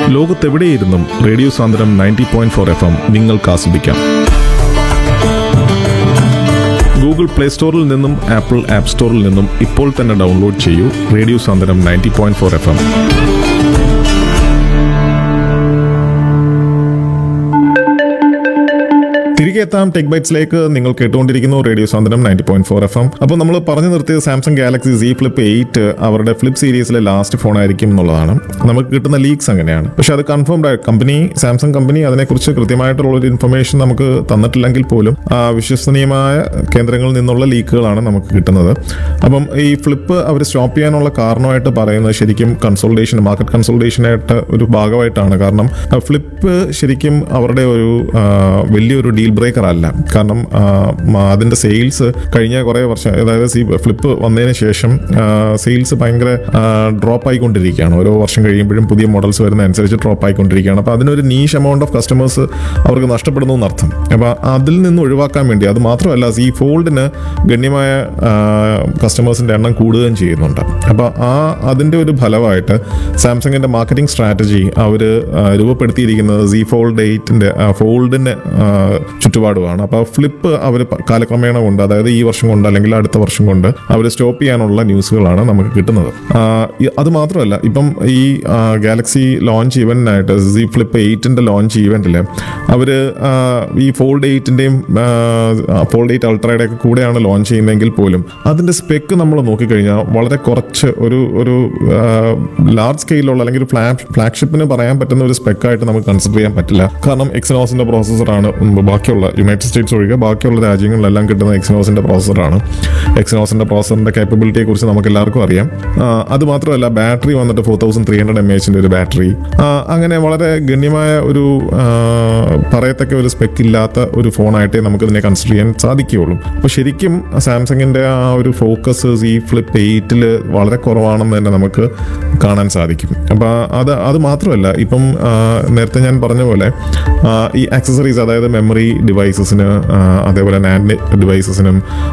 ലോകത്തെവിടെയിരുന്നും radio Sandram ninety point four F M നിങ്ങൾക്ക് ആസ്വദിക്കാം Google play സ്റ്റോറിൽ നിന്നും ആപ്പിൾ ആപ്പ് സ്റ്റോറിൽ നിന്നും ഇപ്പോൾ തന്നെ ഡൗൺലോഡ് ചെയ്യൂ radio Sandram ninety point four F M തിരികെ എത്താം ടെക് ബൈറ്റ്സിലേക്ക് നിങ്ങൾ കേട്ടുകൊണ്ടിരിക്കുന്നു radio Sandram ninety point four F M അപ്പോൾ നമ്മൾ പറഞ്ഞു നിർത്തിയത് Samsung Galaxy Z Flip eight അവരുടെ ഫ്ലിപ്പ് സീരീസിലെ ലാസ്റ്റ് ഫോൺ ആയിരിക്കും എന്നുള്ളതാണ് നമുക്ക് കിട്ടുന്ന ലീക്സ് അങ്ങനെയാണ് പക്ഷെ അത് കൺഫേംഡ് ആയി കമ്പനി സാംസങ് കമ്പനി അതിനെക്കുറിച്ച് കൃത്യമായിട്ടുള്ള ഒരു ഇൻഫർമേഷൻ നമുക്ക് തന്നിട്ടില്ലെങ്കിൽ പോലും ആ, വിശ്വസനീയമായ കേന്ദ്രങ്ങളിൽ നിന്നുള്ള ലീക്കുകളാണ് നമുക്ക് കിട്ടുന്നത് അപ്പം ഈ ഫ്ലിപ്പ് അവർ സ്റ്റോപ്പ് ചെയ്യാനുള്ള കാരണമായിട്ട് പറയുന്നത് ശരിക്കും കൺസോൾട്ടേഷൻ മാർക്കറ്റ് കൺസോൾട്ടേഷനായിട്ട് ഒരു ഭാഗമായിട്ടാണ് കാരണം ഫ്ലിപ്പ് ശരിക്കും അവരുടെ ഒരു ആ, വലിയൊരു ഡീൽ ബ്രേക്കർ അല്ല കാരണം ആ, മ- അതിന്റെ സെയിൽസ് കഴിഞ്ഞ കുറേ വർഷം അതായത് സി ഫ്ലിപ്പ് വന്നതിന് ശേഷം സെയിൽസ് ഭയങ്കര ഡ്രോപ്പ് ആയിക്കൊണ്ടിരിക്കുകയാണ് ഓരോ വർഷം കഴിയുമ്പോഴും പുതിയ മോഡൽസ് വരുന്ന അനുസരിച്ച് ഡ്രോപ്പ് ആയിക്കൊണ്ടിരിക്കുകയാണ് അപ്പോൾ അതിനൊരു നീഷ് എമൗണ്ട് ഓഫ് കസ്റ്റമേഴ്സ് അവർക്ക് നഷ്ടപ്പെടുന്നു എന്നർത്ഥം അപ്പോൾ അതിൽ നിന്ന് ഒഴിവാക്കാൻ വേണ്ടി അത് മാത്രമല്ല ഈ ഫോൾഡിന് ഗണ്യമായ കസ്റ്റമേഴ്സിന്റെ എണ്ണം കൂടുകയും ചെയ്യുന്നുണ്ട് അപ്പോൾ ആ അതിന്റെ ഒരു ഫലമായിട്ട് സാംസങ്ങിന്റെ മാർക്കറ്റിംഗ് സ്ട്രാറ്റജി അവർ രൂപപ്പെടുത്തിയിരിക്കുന്നത് സി ഫോൾഡ് എയ്റ്റിന്റെ ഫോൾഡിന് ചുറ്റുപാടുമാണ് അപ്പോൾ ഫ്ലിപ്പ് അവർ കാലക്രമേണ കൊണ്ട് അതായത് ഈ വർഷം കൊണ്ട് അല്ലെങ്കിൽ അടുത്ത വർഷം കൊണ്ട് അവർ സ്റ്റോപ്പ് ചെയ്യാനുള്ള ന്യൂസുകളാണ് നമുക്ക് കിട്ടുന്നത് ആ, ഈ- അത് മാത്രമല്ല ഇപ്പം ഈ ഗാലക്സി ലോഞ്ച് ഇവന്റിനായിട്ട് സി ഫ്ലിപ്പ് എയ്റ്റിന്റെ ലോഞ്ച് ഇവന്റിൽ അവർ ഈ ഫോൾഡ് എയ്റ്റിന്റെയും ഫോൾഡ് എയ്റ്റ് അൾട്രയുടെ ഒക്കെ കൂടെയാണ് ലോഞ്ച് ചെയ്യുന്നതെങ്കിൽ പോലും അതിന്റെ സ്പെക്ക് നമ്മൾ നോക്കിക്കഴിഞ്ഞാൽ വളരെ കുറച്ച് ഒരു ഒരു ലാർജ് സ്കെയിലുള്ള അല്ലെങ്കിൽ ഒരു ഫ്ലാഗ് ഫ്ലാഗ്ഷിപ്പിന് പറയാൻ പറ്റുന്ന ഒരു സ്പെക്കായിട്ട് നമുക്ക് കൺസിഡർ ചെയ്യാൻ പറ്റില്ല കാരണം എക്സിനോസിന്റെ പ്രോസസ്സറാണ് ബാക്കിയുള്ള യുണൈറ്റഡ് സ്റ്റേറ്റ്സ് ഒഴികെ ബാക്കിയുള്ള രാജ്യങ്ങളിലെല്ലാം കിട്ടുന്ന എക്സിനോസിന്റെ പ്രോസസ്സറാണ് എക്സിനോസിന്റെ പ്രോസസറിന്റെ കേപ്പബിലിറ്റിയെ കുറിച്ച് നമുക്ക് എല്ലാവർക്കും അറിയാം ആ, അത് മാത്രമല്ല ബാറ്ററി വന്നിട്ട് four thousand three hundred M എച്ചിന്റെ ഒരു ബാറ്ററി അങ്ങനെ വളരെ ഗണ്യമായ ഒരു ആ, പറയത്തക്ക ഒരു സ്പെക്ക് ഇല്ലാത്ത ഒരു ഫോണായിട്ടേ നമുക്ക് ഇതിനെ കൺസിഡർ ചെയ്യാൻ സാധിക്കുകയുള്ളൂ അപ്പോൾ ശരിക്കും സാംസങ്ങിന്റെ ആ ഒരു ഫോക്കസ് ഈ ഫ്ലിപ്പ് എയ്റ്റിൽ വളരെ കുറവാണെന്ന് തന്നെ നമുക്ക് കാണാൻ സാധിക്കും അപ്പോൾ അത് അത് മാത്രമല്ല ഇപ്പം ആ, നേരത്തെ ഞാൻ പറഞ്ഞ പോലെ ആ, ഈ ആക്സസറീസ് അതായത് മെമ്മറി ഡിവൈസസിന് അതേപോലെ നാൻഡ് ഡിവൈസസിനും